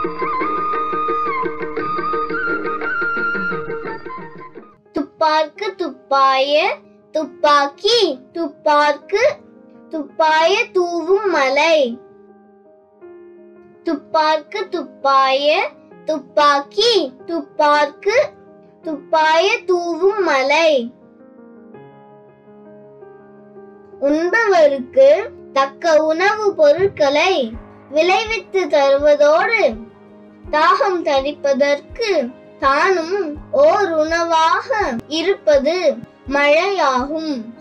துப்பார்க்கு துப்பாய துப்பாக்கி துப்பார்க்கு துப்பாய தூவும் மலை துப்பார்க்கு துப்பாய துப்பாக்கி துப்பார்க்கு துப்பாய தூவும் மலை உண்பவருக்கு தக்க உணவு பொருட்களை விளைவித்து தருவதோடு தாகம் தணிப்பதற்கு தானும் ஓர் உணவாக இருப்பது மழையாகும்